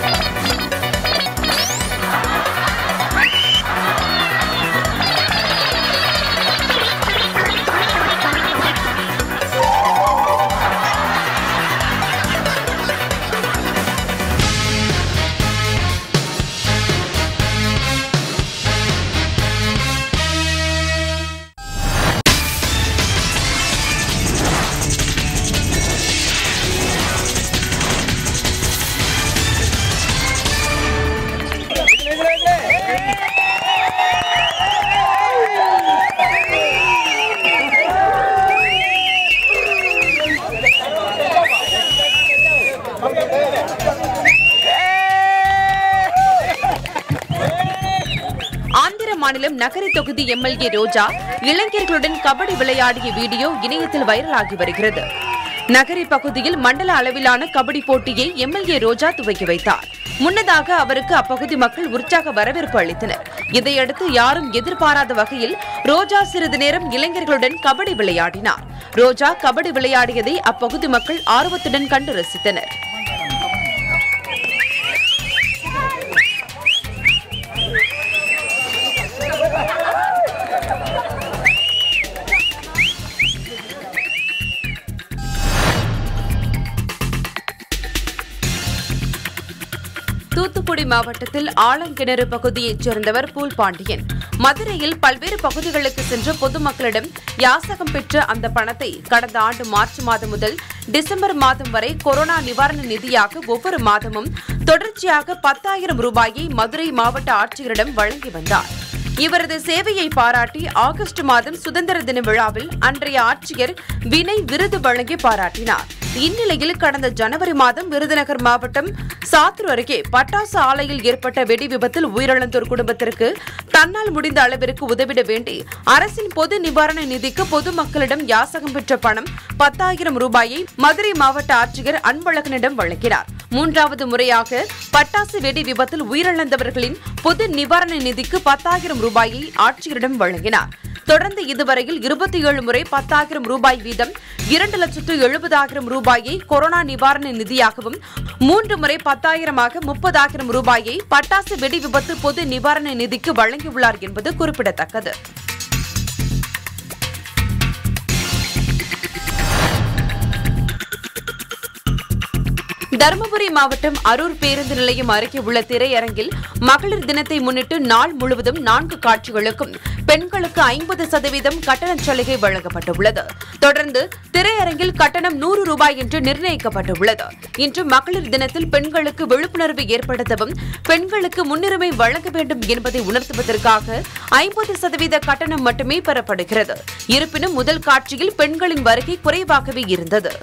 ஆந்திர மாநிலம் நகரி தொகுதி எம்எல்ஏ ரோஜா இளைஞர்களுடன் கபடி விளையாடிய வீடியோ இணையத்தில் வைரலாகி வருகிறது நகரி பகுதியில் மண்டல அளவிலான கபடி போட்டியை எம்எல்ஏ ரோஜா துவக்கி வைத்தார் முன்னதாக அவருக்கு அப்பகுதி மக்கள் உற்சாக வரவேற்பு அளித்தனர் இதையடுத்து யாரும் எதிர்பாராத வகையில் ரோஜா சிறிது நேரம் இளைஞர்களுடன் கபடி விளையாடினார் ரோஜா கபடி விளையாடியதை அப்பகுதி மக்கள் ஆர்வத்துடன் கண்டு ரசித்தனர் தூத்துக்குடி மாவட்டத்தில் ஆலங்கிணறு பகுதியைச் சேர்ந்தவர் பூல் பாண்டியன் மதுரையில் பல்வேறு பகுதிகளுக்கு சென்று பொதுமக்களிடம் யாசகம் பெற்ற அந்த பணத்தை கடந்த ஆண்டு மார்ச் மாதம் முதல் டிசம்பர் மாதம் வரை கொரோனா நிவாரண நிதியாக ஒவ்வொரு மாதமும் தொடர்ச்சியாக பத்தாயிரம் ரூபாயை மதுரை மாவட்ட ஆட்சியரிடம் வழங்கி வந்தார் இவரது சேவையை பாராட்டி ஆகஸ்ட் மாதம் சுதந்திர தின விழாவில் அன்றைய ஆட்சியர் வினய் விருது வழங்கி பாராட்டினார் இந்நிலையில் கடந்த ஜனவரி மாதம் விருதுநகர் மாவட்டம் சாத்தூர் அருகே பட்டாசு ஆலையில் ஏற்பட்ட வெடி விபத்தில் உயிரிழந்தோர் குடும்பத்திற்கு தன்னால் முடிந்த அளவிற்கு உதவிட வேண்டி அரசின் பொது நிவாரண நிதிக்கு பொதுமக்களிடம் யாசகம் பெற்ற பணம் பத்தாயிரம் ரூபாயை மதுரை மாவட்ட ஆட்சியர் அன்பழகனிடம் வழங்கினார் மூன்றாவது முறையாக பட்டாசு வெடி விபத்தில் உயிரிழந்தவர்களின் பொது நிவாரண நிதிக்கு பத்தாயிரம் ரூபாயை ஆட்சியரிடம் வழங்கினார் தொடர்ந்து இதுவரையில் இருபத்தி ஏழு முறை பத்தாயிரம் ரூபாய் வீதம் இரண்டு லட்சத்து எழுபதாயிரம் ரூபாயை கொரோனா நிவாரண நிதியாகவும் மூன்று முறை பத்தாயிரமாக முப்பதாயிரம் ரூபாயை பட்டாசு வெடி விபத்து பொது நிவாரண நிதிக்கு வழங்கியுள்ளார் என்பது குறிப்பிடத்தக்கது தருமபுரி மாவட்டம் அரூர் பேருந்து நிலையம் அருகே உள்ள திரையரங்கில் மகளிர் தினத்தை முன்னிட்டு நாள் முழுவதும் நான்கு காட்சிகளுக்கும் பெண்களுக்கு ஐம்பது சதவீதம் கட்டண சலுகை வழங்கப்பட்டுள்ளது தொடர்ந்து திரையரங்கில் கட்டணம் நூறு ரூபாய் என்று நிர்ணயிக்கப்பட்டுள்ளது இன்று மகளிர் தினத்தில் பெண்களுக்கு விழிப்புணர்வு ஏற்படுத்தவும் பெண்களுக்கு முன்னுரிமை வழங்க வேண்டும் என்பதை உணர்த்துவதற்காக ஐம்பது சதவீத கட்டணம் மட்டுமே பெறப்படுகிறது இருப்பினும் முதல் காட்சியில் பெண்களின் வருகை குறைவாகவே இருந்தது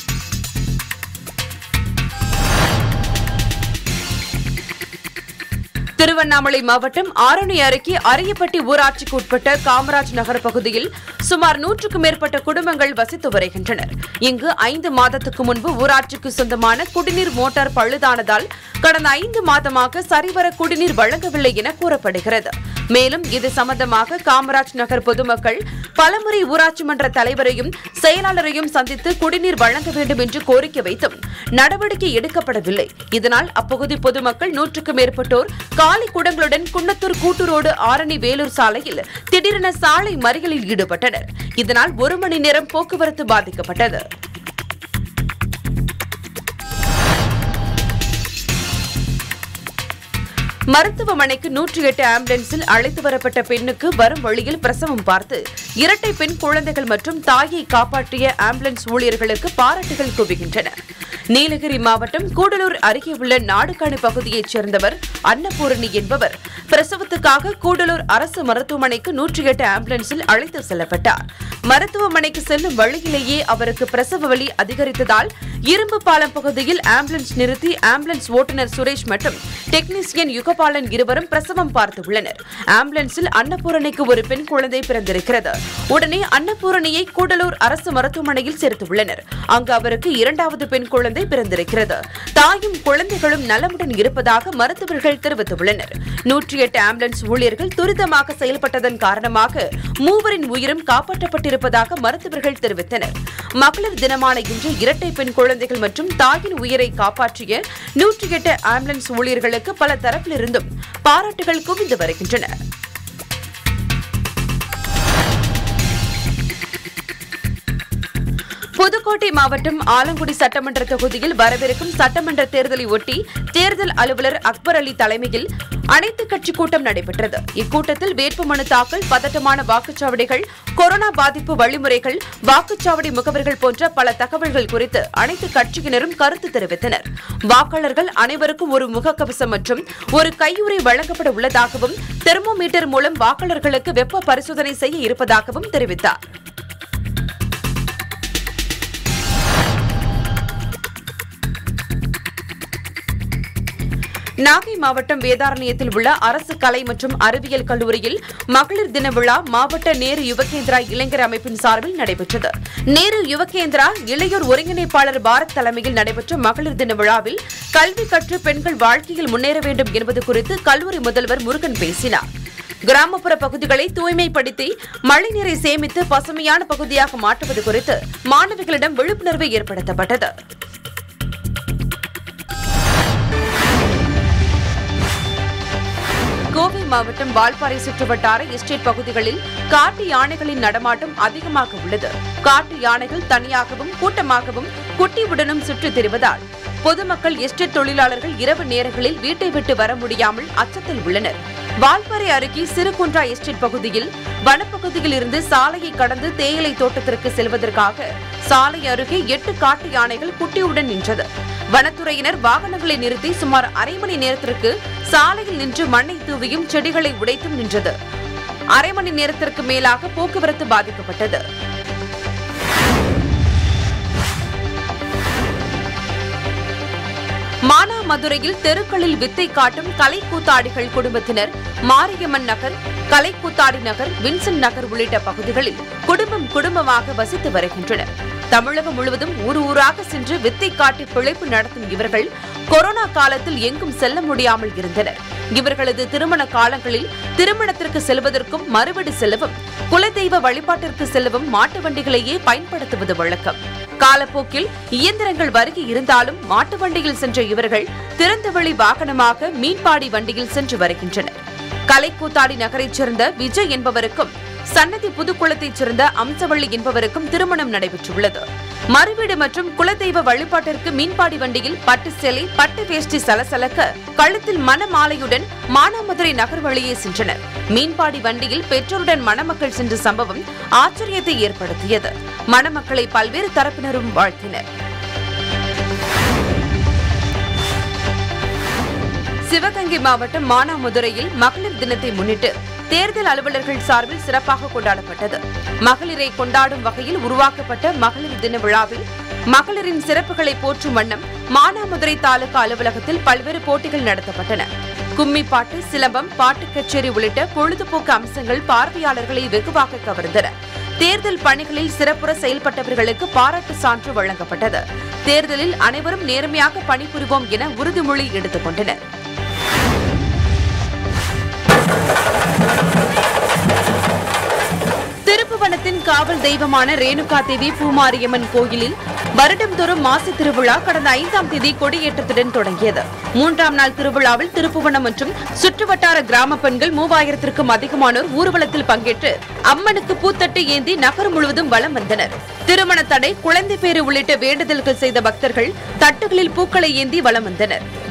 திருவண்ணாமலை மாவட்டம் ஆரணி அருகே அரியப்பட்டி ஊராட்சிக்கு உட்பட்ட காமராஜ் நகர் பகுதியில் சுமார் நூற்றுக்கும் மேற்பட்ட குடும்பங்கள் வசித்து வருகின்றனர் இங்கு ஐந்து மாதத்துக்கு முன்பு ஊராட்சிக்கு சொந்தமான குடிநீர் மோட்டார் பழுதானதால் கடந்த ஐந்து மாதமாக சரிவர குடிநீர் வழங்கவில்லை என கூறப்படுகிறது மேலும் இது சம்பந்தமாக காமராஜ் நகர் பொதுமக்கள் பலமுறை ஊராட்சி மன்ற தலைவரையும் செயலாளரையும் சந்தித்து குடிநீர் வழங்க வேண்டும் என்று கோரிக்கை வைத்தும் நடவடிக்கை எடுக்கப்படவில்லை இதனால் அப்பகுதி பொதுமக்கள் நூற்றுக்கும் மேற்பட்டோர் காலி குடங்களுடன் குன்னத்தூர் கூட்டுரோடு ஆரணி வேலூர் சாலையில் திடீரென சாலை மறியலில் ஈடுபட்டனர் இதனால் ஒரு மணி நேரம் போக்குவரத்து பாதிக்கப்பட்டது மருத்துவமனைக்கு நூற்றி எட்டு ஆம்புலன்ஸில் அழைத்து வரப்பட்ட பெண்ணுக்கு வரும் வழியில் பிரசவம் பார்த்து இரட்டை பெண் குழந்தைகள் மற்றும் தாயை காப்பாற்றிய ஆம்புலன்ஸ் ஊழியர்களுக்கு பாராட்டுகள் குவிகின்றன நீலகிரி மாவட்டம் கூடலூர் அருகே உள்ள நாடுகாணி பகுதியைச் சேர்ந்தவர் அன்னபூரணி என்பவர் பிரசவத்துக்காக கூடலூர் அரசு மருத்துவமனைக்கு நூற்றி எட்டு ஆம்புலன்ஸில் அழைத்து செல்லப்பட்டார் மருத்துவமனைக்கு செல்லும் வழியிலேயே அவருக்கு பிரசவ வலி அதிகரித்ததால் இரும்பு பாலம் பகுதியில் ஆம்புலன்ஸ் நிறுத்தி ஆம்புலன்ஸ் ஓட்டுநர் சுரேஷ் மற்றும் டெக்னீசியன் யுகபாலன் இருவரும் பிரசவம் பார்த்துள்ளனர் ஆம்புலன்ஸில் அன்னபூரணிக்கு ஒரு பெண் குழந்தை பிறந்திருக்கிறது உடனே அன்னபூரணியை கூடலூர் அரசு மருத்துவமனையில் சேர்த்துள்ளனர் அங்கு அவருக்கு இரண்டாவது பெண் குழந்தை பிறந்திருக்கிறது தாயும் குழந்தைகளும் நலமுடன் இருப்பதாக மருத்துவர்கள் தெரிவித்துள்ளனர் நூற்றி எட்டு ஆம்புலன்ஸ் ஊழியர்கள் துரிதமாக செயல்பட்டதன் காரணமாக மூவரின் உயிரும் காப்பாற்றப்பட்டிருப்பதாக மருத்துவர்கள் தெரிவித்தனர் மகளிர் தினமான இன்று இரட்டை பெண் குழந்தைகள் மற்றும் தாயின் உயிரை காப்பாற்றிய நூற்றி எட்டு ஆம்புலன்ஸ் ஊழியர்களுக்கு பல தரப்பிலிருந்தும் பாராட்டுகள் குவிந்து வருகின்றன புதுக்கோட்டை மாவட்டம் ஆலங்குடி சட்டமன்ற தொகுதியில் வரவிருக்கும் சட்டமன்ற தேர்தலை ஒட்டி தேர்தல் அலுவலர் அக்பர் அலி தலைமையில் அனைத்து கட்சி கூட்டம் நடைபெற்றது இக்கூட்டத்தில் வேட்புமனு தாக்கல் பதட்டமான வாக்குச்சாவடிகள் கொரோனா பாதிப்பு வழிமுறைகள் வாக்குச்சாவடி முகவர்கள் போன்ற பல தகவல்கள் குறித்து அனைத்து கட்சியினரும் கருத்து தெரிவித்தனர் வாக்காளர்கள் அனைவருக்கும் ஒரு முகக்கவசம் மற்றும் ஒரு கையுறை வழங்கப்பட உள்ளதாகவும் தெர்மோமீட்டர் மூலம் வாக்காளர்களுக்கு வெப்ப பரிசோதனை செய்ய இருப்பதாகவும் தெரிவித்தார் நாகை மாவட்டம் வேதாரண்யத்தில் உள்ள அரசு கலை மற்றும் அறிவியல் கல்லூரியில் மகளிர் தின விழா மாவட்ட நேரு யுவகேந்திரா இளைஞர் அமைப்பின் சார்பில் நடைபெற்றது நேரு யுவகேந்திரா இளையோர் ஒருங்கிணைப்பாளர் பாரத் தலைமையில் நடைபெற்ற மகளிர் தின விழாவில் கல்வி கற்று பெண்கள் வாழ்க்கையில் முன்னேற வேண்டும் என்பது குறித்து கல்லூரி முதல்வர் முருகன் பேசினார் கிராமப்புற பகுதிகளை தூய்மைப்படுத்தி மழைநீரை சேமித்து பசுமையான பகுதியாக மாற்றுவது குறித்து மாணவிகளிடம் விழிப்புணர்வு ஏற்படுத்தப்பட்டது கோவை மாவட்டம் வால்பாறை சுற்றுவட்டார எஸ்டேட் பகுதிகளில் காட்டு யானைகளின் நடமாட்டம் அதிகமாக உள்ளது காட்டு யானைகள் தனியாகவும் கூட்டமாகவும் குட்டியுடனும் சுற்றித் திரிவதால் பொதுமக்கள் எஸ்டேட் தொழிலாளர்கள் இரவு நேரங்களில் வீட்டை விட்டு வர முடியாமல் அச்சத்தில் உள்ளனர் வால்பாறை அருகே சிறுகுன்றா எஸ்டேட் பகுதியில் வனப்பகுதியில் இருந்து சாலையை கடந்து தேயிலை தோட்டத்திற்கு செல்வதற்காக சாலை அருகே எட்டு காட்டு யானைகள் குட்டியுடன் நின்றது வனத்துறையினர் வாகனங்களை நிறுத்தி சுமார் அரை மணி நேரத்திற்கு சாலையில் நின்று மண்ணை தூவியும் செடிகளை உடைத்தும் நின்றது அரை மணி நேரத்திற்கு மேலாக போக்குவரத்து பாதிக்கப்பட்டது மானாமதுரையில் தெருக்களில் வித்தை காட்டும் கலைக்கூத்தாடிகள் குடும்பத்தினர் மாரியம்மன் நகர் கலைக்கூத்தாடி நகர் வின்சென்ட் நகர் உள்ளிட்ட பகுதிகளில் குடும்பம் குடும்பமாக வசித்து வருகின்றனர் தமிழகம் முழுவதும் ஊர் ஊராக சென்று வித்தை காட்டி பிழைப்பு நடத்தும் இவர்கள் கொரோனா காலத்தில் எங்கும் செல்ல முடியாமல் இருந்தனர் இவர்களது திருமண காலங்களில் திருமணத்திற்கு செல்வதற்கும் மறுவீடு செல்லவும் குலதெய்வ வழிபாட்டிற்கு செல்லவும் மாட்டு வண்டிகளையே பயன்படுத்துவது வழக்கம் காலப்போக்கில் இயந்திரங்கள் வருகை இருந்தாலும் மாட்டு வண்டியில் சென்ற இவர்கள் திறந்தவெளி வாகனமாக மீன்பாடி வண்டியில் சென்று வருகின்றனர் கலைக்கூத்தாடி நகரைச் சேர்ந்த விஜய் என்பவருக்கும் சன்னதி புதுக்குளத்தைச் சேர்ந்த அம்சவள்ளி என்பவருக்கும் திருமணம் நடைபெற்றுள்ளது மறுவீடு மற்றும் குலதெய்வ வழிபாட்டிற்கு மீன்பாடி வண்டியில் பட்டு சேலை பட்டு வேஷ்டி சலசலக்க கழுத்தில் மணமாலையுடன் மானாமதுரை நகர் வழியே சென்றனர் மீன்பாடி வண்டியில் பெற்றோருடன் மணமக்கள் சென்ற சம்பவம் ஆச்சரியத்தை ஏற்படுத்தியது மணமக்களை பல்வேறு தரப்பினரும் வாழ்த்தினர் சிவகங்கை மாவட்டம் மானாமதுரையில் மகளிர் தினத்தை முன்னிட்டு தேர்தல் அலுவலர்கள் சார்பில் சிறப்பாக கொண்டாடப்பட்டது மகளிரை கொண்டாடும் வகையில் உருவாக்கப்பட்ட மகளிர் தின விழாவில் மகளிரின் சிறப்புகளை போற்றும் வண்ணம் மானாமதுரை தாலுகா அலுவலகத்தில் பல்வேறு போட்டிகள் நடத்தப்பட்டன கும்மி பாட்டு சிலம்பம் பாட்டு கச்சேரி உள்ளிட்ட பொழுதுபோக்கு அம்சங்கள் பார்வையாளர்களை வெகுவாக கவர்ந்தன தேர்தல் பணிகளில் சிறப்புற செயல்பட்டவர்களுக்கு பாராட்டு சான்று வழங்கப்பட்டது தேர்தலில் அனைவரும் நேர்மையாக பணிபுரிவோம் என உறுதிமொழி எடுத்துக் கொண்டனர் திருப்புவனத்தின் காவல் தெய்வமான ரேணுகா தேவி பூமாரியம்மன் கோயிலில் வருடம்தோறும் மாசி திருவிழா கடந்த ஐந்தாம் தேதி கொடியேற்றத்துடன் தொடங்கியது மூன்றாம் நாள் திருவிழாவில் திருப்புவனம் மற்றும் சுற்றுவட்டார கிராம பெண்கள் மூவாயிரத்திற்கும் அதிகமானோர் ஊர்வலத்தில் பங்கேற்று அம்மனுக்கு பூத்தட்டு ஏந்தி நகர் முழுவதும் வலம் வந்தனர் திருமண தடை குழந்தை பேறு உள்ளிட்ட வேண்டுதல்கள் செய்த பக்தர்கள் தட்டுகளில் பூக்களை ஏந்தி வலம் வந்தனர்